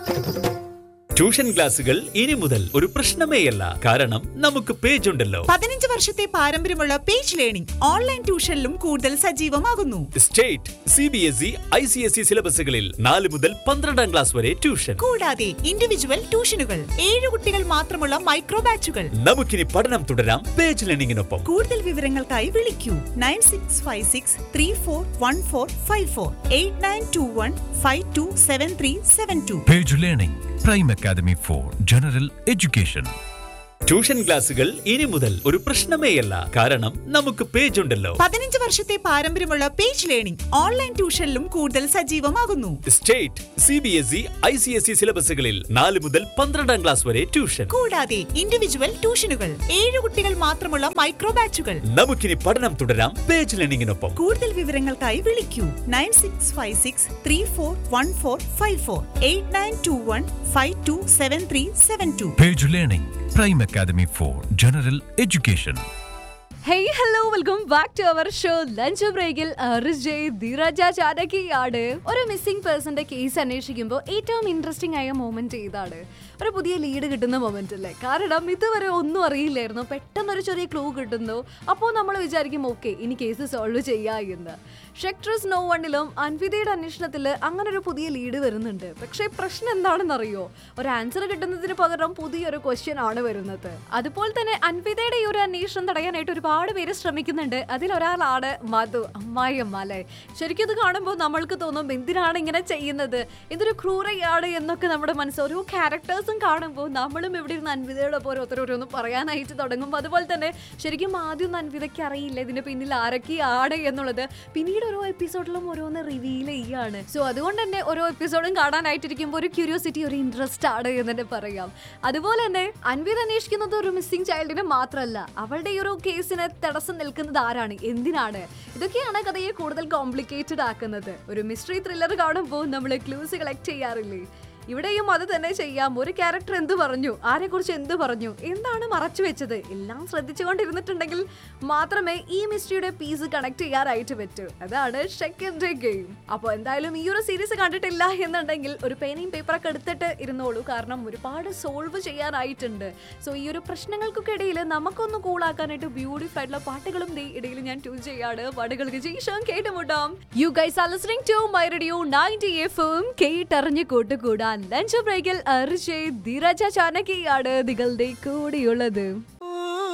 Tuition ക്ലാസുകൾ ഇനി മുതൽ ഒരു പ്രശ്നമേയല്ല കാരണം നമുക്ക് പേജ് ഉണ്ടല്ലോ പതിനഞ്ച് വർഷത്തെ പാരമ്പര്യമുള്ള പേജ് ലേണിംഗ് ഓൺലൈൻ ട്യൂഷനിലും കൂടുതൽ സജീവമാകുന്നു state C B S E I C S E സിലബസുകളിൽ നാല് മുതൽ പന്ത്രണ്ടാം ക്ലാസ് വരെ ട്യൂഷൻ കൂടാതെ ഇൻഡിവിജ്വൽ ട്യൂഷനുകൾ ഏഴ് കുട്ടികൾ മാത്രമുള്ള മൈക്രോ ബാച്ചുകൾ നമുക്കിനി പഠനം തുടരാം പേജ് ലേണിംഗിനൊപ്പം കൂടുതൽ വിവരങ്ങൾക്കായി വിളിക്കൂ nine six five six three four one four five four eight nine two one five two seven three seven two Page Learning, Prime Academy for General Education. Tuition ക്ലാസുകൾ ഇനി മുതൽ ഒരു പ്രശ്നമേയല്ല കാരണം നമുക്ക് പേജ് ഉണ്ടല്ലോ പതിനഞ്ച് വർഷത്തെ പാരമ്പര്യമുള്ള പേജ് ലേണിംഗ് ഓൺലൈൻ ട്യൂഷനിലും കൂടുതൽ സജീവമാകുന്നു state C B S E I C S E സിലബസുകളിൽ നാല് മുതൽ പന്ത്രണ്ടാം ക്ലാസ് വരെ ട്യൂഷൻ കൂടാതെ ഇൻഡിവിജ്വൽ ട്യൂഷനുകൾ ഏഴ് കുട്ടികൾ മാത്രമുള്ള മൈക്രോ ബാച്ചുകൾ നമുക്കിനി പഠനം തുടരാം പേജ് ലേണിംഗിനൊപ്പം കൂടുതൽ വിവരങ്ങൾക്കായി വിളിക്കൂ nine six five six three four one four five four eight nine two one five two seven three seven two Page Learning, Prime Academy for General Education. Hey hello welcome back to our show lunch ബ്രേക്കിൽ ജയ് ധീരജ ചാരക്കിയാണ് ഒരു missing പേഴ്സന്റെ case അന്വേഷിക്കുമ്പോൾ ഏറ്റവും interesting ആയ moment ഏതാണ് ഒരു പുതിയ lead കിട്ടുന്ന moment അല്ലേ കാരണം ഇതുവരെ ഒന്നും അറിയില്ലായിരുന്നു പെട്ടെന്ന് ഒരു ചെറിയ ക്ലൂ കിട്ടുന്നു അപ്പോൾ നമ്മൾ വിചാരിക്കും ഓക്കെ ഇനി കേസ് സോൾവ് ചെയ്യാ എന്ന് ഷെക്ട്രസ് നോ വണ്ണിലും അൻവിതയുടെ അന്വേഷണത്തിൽ അങ്ങനെ ഒരു പുതിയ ലീഡ് വരുന്നുണ്ട് പക്ഷേ പ്രശ്നം എന്താണെന്ന് അറിയോ ഒരു ആൻസർ കിട്ടുന്നതിന് പകരം പുതിയൊരു ക്വസ്റ്റ്യൻ ആണ് വരുന്നത് അതുപോലെ തന്നെ അൻവിതയുടെ ഈ ഒരു അന്വേഷണം തടയാനായിട്ട് ഒരുപാട് പേര് ശ്രമിക്കുന്നുണ്ട് അതിലൊരാളാണ് മധു അമ്മായിയമ്മ അല്ലേ ശരിക്കും ഇത് കാണുമ്പോൾ നമ്മൾക്ക് തോന്നും എന്തിനാണ് ഇങ്ങനെ ചെയ്യുന്നത് ഇതൊരു ക്രൂരയാണ് എന്നൊക്കെ നമ്മുടെ മനസ്സ് ഓരോ ക്യാരക്ടേഴ്സും കാണുമ്പോൾ നമ്മളും ഇവിടെ ഇരുന്ന് അൻവിതയുടെ പോലെ ഓരോരോന്ന് പറയാനായിട്ട് തുടങ്ങും അതുപോലെ തന്നെ ശരിക്കും ആദ്യം അൻവിതയ്ക്ക് അറിയില്ല ഇതിന് പിന്നിൽ ആരൊക്കെയാണ് എന്നുള്ളത് പിന്നീട് ഓരോ എപ്പിസോഡിലും ഓരോന്ന് റിവീൽ ചെയ്യാണ് സോ അതുകൊണ്ട് തന്നെ ഓരോ എപ്പിസോഡും കാണാനായിട്ടിരിക്കുമ്പോൾ ഒരു ക്യൂരിയോസിറ്റി ഒരു ഇൻട്രസ്റ്റ് ആണ് എന്ന് തന്നെ പറയാം അതുപോലെ തന്നെ അൻവിത അന്വേഷിക്കുന്നത് ഒരു മിസ്സിംഗ് ചൈൽഡിനെ മാത്രമല്ല അവളുടെ ഈ ഒരു കേസിന് തടസ്സം നിൽക്കുന്നത് ആരാണ് എന്തിനാണ് ഇതൊക്കെയാണ് കഥയെ കൂടുതൽ കോംപ്ലിക്കേറ്റഡ് ആക്കുന്നത് ഒരു മിസ്റ്ററി ത്രില്ലർ കാണുമ്പോൾ നമ്മൾ ക്ലൂസ് കളക്ട് ചെയ്യാറില്ലേ ഇവിടെയും അത് തന്നെ ചെയ്യാം ഒരു ക്യാരക്ടർ എന്ത് പറഞ്ഞു ആരെക്കുറിച്ച് എന്ത് പറഞ്ഞു എന്താണ് മറച്ചു വെച്ചത് എല്ലാം ശ്രദ്ധിച്ചുകൊണ്ടിരുന്നിട്ടുണ്ടെങ്കിൽ മാത്രമേ ഈ മിസ്റ്ററിയുടെ പീസ് കണക്ട് ചെയ്യാനായിട്ട് പറ്റൂ അതാണ് ഷെക്കിന്റെ ഗെയിം അപ്പോൾ എന്തായാലും ഈ ഒരു സീരീസ് കണ്ടിട്ടില്ല എന്നുണ്ടെങ്കിൽ ഒരു പേനയും പേപ്പറൊക്കെ എടുത്തിട്ട് ഇരുന്നോളൂ കാരണം ഒരുപാട് സോൾവ് ചെയ്യാനായിട്ടുണ്ട് സോ ഈ ഒരു പ്രശ്നങ്ങൾക്കൊക്കെ ഇടയിൽ നമുക്കൊന്ന് കൂളാക്കാനായിട്ട് ബ്യൂട്ടിഫുൾ ആയിട്ടുള്ള പാട്ടുകളും ദേ ഇടയിൽ ഞാൻ ട്യൂൺ ചെയ്യാണ് പാട്ടുകൾക്ക് ശേഷം കേട്ടുമുട്ടാം you guys are listening to my radio 90 എഫും കേട്ടറിഞ്ഞ് കൂട്ടുകൂടാൻ ലഞ്ച് ബ്രേക്കിൽ അർജയ് ധീരജ ചാനകിയാണ് നിങ്ങളുടെ കൂടെയുള്ളത്